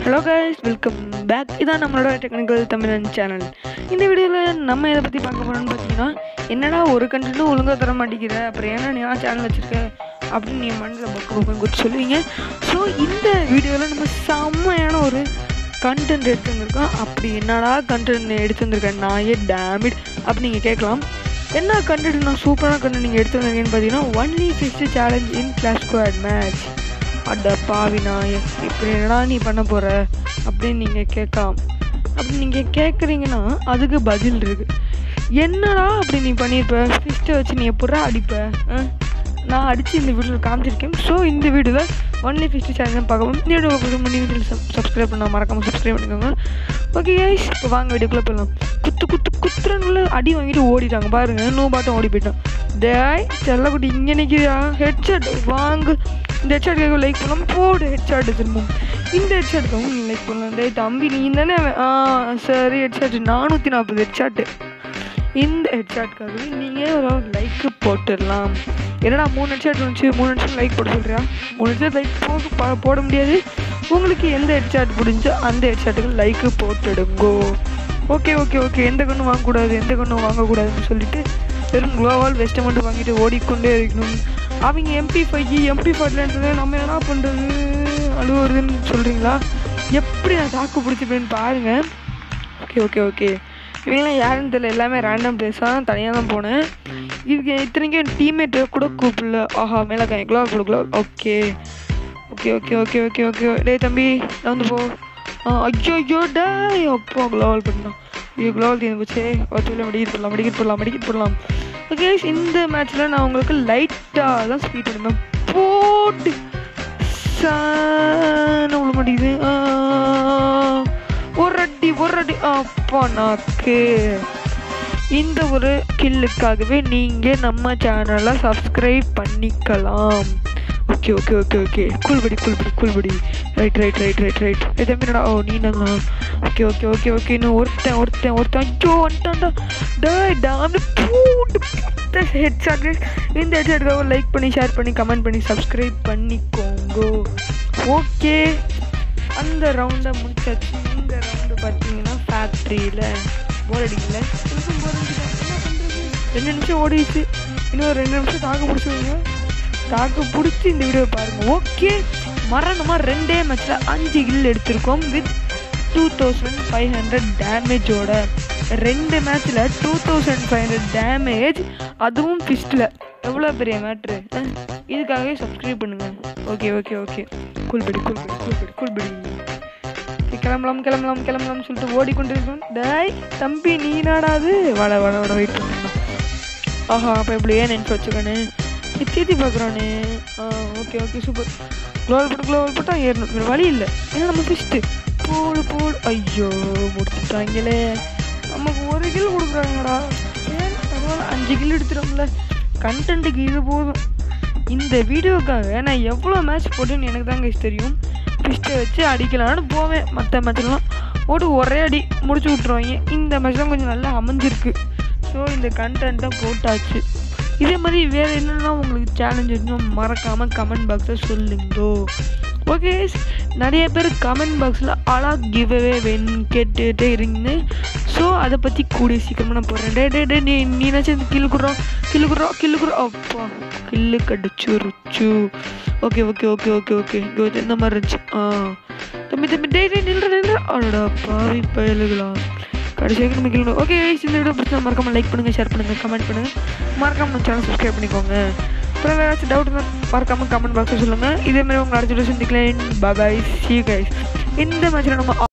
Hello guys welcome back இதான் நம்மளோட technical தமிழன் சேனல் இந்த வீடியோவில் நம்ம இதை பற்றி பார்க்க போகிறோம்னு பார்த்தீங்கன்னா என்னடா ஒரு கண்டென்ட்டும் ஒழுங்காக தர மாட்டேங்கிற அப்புறம் ஏன்னா நீ சேனல் வச்சுருக்க அப்படின்னு நீ மனசில் பக்கம் பக்கம் கொடுத்து சொல்லுவீங்க ஸோ இந்த வீடியோவில் நம்ம செம்மையான ஒரு கண்டென்ட் எடுத்து வந்திருக்கோம் அப்படி என்னடா கண்டென்ட் எடுத்து வந்திருக்கேன் நான் ஏ டேமிட் அப்படின்னு நீங்கள் கேட்கலாம் என்ன கண்டென்ட் நான் சூப்பரான கண்டென்ட் நீங்கள் எடுத்து வந்திருக்கேன்னு பார்த்தீங்கன்னா only first challenge in class squad match அட பாவி நான் இப்படி என்னடா நீ பண்ண போகிற அப்படின்னு நீங்கள் கேட்கலாம் அப்படி நீங்கள் கேட்குறீங்கன்னா அதுக்கு பதில் இருக்குது என்னடா அப்படி நீ பண்ணியிருப்ப ஃபிஸ்ட்டை வச்சு நீ எப்படா அடிப்ப ஆ? நான் அடித்து இந்த வீடியோவில் காமிச்சிருக்கேன் ஸோ இந்த வீடியோவில் ஒன்லி ஃபிஸ்ட் சேனல் பார்க்கவும் இந்த வீடியோ பார்க்க முன்னாடி சப்ஸ்கிரைப் பண்ண மறக்காமல் சப்ஸ்கிரைப் பண்ணிக்கோங்க ஓகே கைஸ் இப்போ வாங்க வீடியோக்குள்ளே போயிடலாம் குத்து குத்து குத்துறனுள்ள அடி வாங்கிட்டு ஓடிட்டாங்க பாருங்க நோ பாட்டம் ஓடி போயிட்டான் டேய் செல்லக்குட்டி இங்கே நிற்கிறியா ஹெட்ஷாட் வாங்கு இந்த ஹெட்ஷாட்டுக்காக லைக் பண்ணலாம் போடு ஹெட்ஷாட் திரும்பவும் இந்த ஹெட்ஷாட்டுக்காகவும் நீ லைக் பண்ணலாம் டேய் தம்பி நீ தானே அவன். ஆ சரி ஹெட்ஷாட் நானூற்றி நாற்பது ஹெட்ஷாட்டு இந்த ஹெட்ஷாட்காகவே நீங்கள் ஒரு லைக்கு போட்டுடலாம் என்னடா மூணு ஹெட்ஷாட் வந்துச்சு மூணு ஹெட்ஷாட் லைக் போட சொல்கிறியா மூணு ஹெட்ஷாட் லைக் போக ப- போட முடியாது உங்களுக்கு எந்த ஹெட்ஷாட் பிடிச்சோ அந்த ஹெட்ஷாட்டுக்கு லைக்கு போட்டுடுங்கோ ஓகே ஓகே ஓகே எந்த கண்ணும் வாங்கக்கூடாது எந்த கண்ணும் வாங்கக்கூடாதுன்னு சொல்லிட்டு வெறும் குளோவால் வெஸ்ட்டை மட்டும் வாங்கிட்டு ஓடிக்கொண்டே இருக்கணும் அவங்க எம்பி ஃபைவ் எம்பி ஃபைவ்லன்றது நம்ம என்ன பண்ணுறது அழுவுறதுன்னு சொல்கிறீங்களா எப்படி நான் தாக்கு பிடிச்சிப்பேன்னு பாருங்கள் ஓகே ஓகே ஓகே இவங்களாம் யாருன்னு தெரியல எல்லாமே ரேண்டம் பிளேஸாக தனியாக தான் போனேன் இதுக்கு இத்தனைக்கும் டீம்மேட்டு கூட கூப்பிடல ஆஹா மேலே கை குளோவ் கொடுக்கல okay okay okay okay okay okay டேய் தம்பி வந்து போ ஆ ஐயோ ஐயோ டேய் அப்போ குளோவல் பண்ணான் ஐயோ குளோவல் தீர்ந்து போச்சே ஒருத்தர் மெடிக்கெட் போடலாம் மெடிக்கெட் போடலாம் மெடிக்கெட் போடலாம் ஓகே இந்த மேட்ச்சில் நான் உங்களுக்கு லைட்டாக தான் ஸ்பீட் பண்ணுவேன் போட்டு சான உள்ள மாட்டேங்குது ஆ, ஒரு அடி ஒரு அடி அப்பா நாக்கு இந்த ஒரு கில்லுக்காகவே நீங்கள் நம்ம சேனலை சப்ஸ்கிரைப் பண்ணிக்கலாம் ஓகே ஓகே ஓகே ஓகே கூல்படி கூல்படி கூல்படி right right right right right இது என்னடா ஓ நீ நல்லா ஓகே ஓகே ஓகே ஓகே இன்னும் ஒருத்தன் ஒருத்தன் ஒருத்தன் ஐயோ வந்துட்டான்டா டேய் டாம் பூண்டு ஹெட் ஷாட் இந்த ஹெட் ஷாட்டுக்காக லைக் பண்ணி ஷேர் பண்ணி கமெண்ட் பண்ணி சப்ஸ்கிரைப் பண்ணிக்கோங்க ஓகே அந்த ரவுண்டை முடிச்சாச்சு இந்த ரவுண்டு பார்த்தீங்கன்னா ஃபேக்ட்ரியில் போர் அடிக்கல எனக்கும் போர் அடிக்கல என்ன பண்ணுறது ரெண்டு நிமிஷம் ஓடிடுச்சு இன்னும் ஒரு ரெண்டு நிமிஷம் தாக்கு பிடிச்சிருங்க தாக்கு பிடிச்சி இந்த வீடியோ பாருங்கள் ஓகே மரணமாக ரெண்டே மேட்ச்சில் அஞ்சு கில் எடுத்திருக்கோம் with two thousand five hundred டேமேஜோட ரெண்டு மேட்ச்சில் two thousand five hundred damage அதுவும் ஃபிஸ்ட்டில் எவ்வளோ பெரிய மேட்ரு இதுக்காகவே சப்ஸ்கிரைப் பண்ணுங்கள் ஓகே ஓகே ஓகே கூல்படி கூல்படி கூல்படி கூல்படி சரி, கிளம்பலாம் கிளம்பலாம் கிளம்பலாம்னு சொல்லிட்டு ஓடிக்கொண்டிருக்கோம் டேய் தம்பி நீ நாடாது வட வட வட வெயிட் பண்ணலாம் ஆஹா அப்போ இப்படி ஏன் நினச்சி வச்சுக்கணு தீத்தி பார்க்குறானே ஆ ஓகே ஓகே சூப்பர் க்ளோவல் போட்டு க்ளோவல் போட்டா ஏறணும் வேறு வழி இல்லை ஏன்னா நம்ம ஃபிஸ்ட்டு போடு போடு ஐயோ முடிச்சுட்டாங்களே நமக்கு ஒரு கில் கொடுக்குறாங்கடா ஏன் பரவாயில்ல அஞ்சு கில் எடுத்துட்டோம்ல கண்டென்ட்டுக்கு இது போதும் இந்த வீடியோக்காக நான் எவ்வளோ மேட்ச் போட்டேன்னு எனக்கு தாங்க தெரியும் ஃபிஸ்ட்டை வச்சு அடிக்கலான்னு போவேன் மற்ற மேட்ச்லாம் ஓட்டு ஒரே அடி முடிச்சு விட்ருவாங்க இந்த மேட்ச் தான் கொஞ்சம் நல்லா அமைஞ்சிருக்கு ஸோ இந்த கண்டென்ட்டை போட்டாச்சு இதே மாதிரி வேறு என்னென்னா உங்களுக்கு சேலஞ்ச் இருந்தால் மறக்காமல் கமெண்ட் பாக்ஸில் சொல்லுங்கோ ஓகே நிறைய பேர் கமெண்ட் பாக்ஸில் அழா கிவ் அவே வேணும்னு கேட்டுகிட்டே இருங்க ஸோ அதை பற்றி கூடிய சீக்கிரமாக நான் போடுறேன் டே டே டே நீ நீனாச்சும் இந்த கில்லு குடுறோம் கில்லு குடுறோம் கில்லு குடுறோம் அப்பா கில்லு கடிச்சு ருச்சு okay okay okay okay okay இங்கே இந்த மாதிரி இருந்துச்சு ஆ தம்பி தம்பி டே டே நில்ற நில்ற அடடா பாவி பயலுகளா கடைசி வரைக்கும் நம்ம கில்லு ஓகே இந்த வீடியோ பிடிச்சா மறக்காம லைக் பண்ணுங்கள் ஷேர் பண்ணுங்கள் கமெண்ட் பண்ணுங்கள் மறக்காம நம்ம சேனல் சப்ஸ்கிரைப் பண்ணிக்கோங்க அப்புறம் வேறு ஏதாச்சும் டவுட் இருந்தால் மறக்காம கமெண்ட் பாக்ஸில் சொல்லுங்கள் இதே மாதிரி உங்களை அடுத்த வீடியோ சந்திக்கலாம் பாய் சி கைஸ் இந்த மேட்ச்சில் நம்ம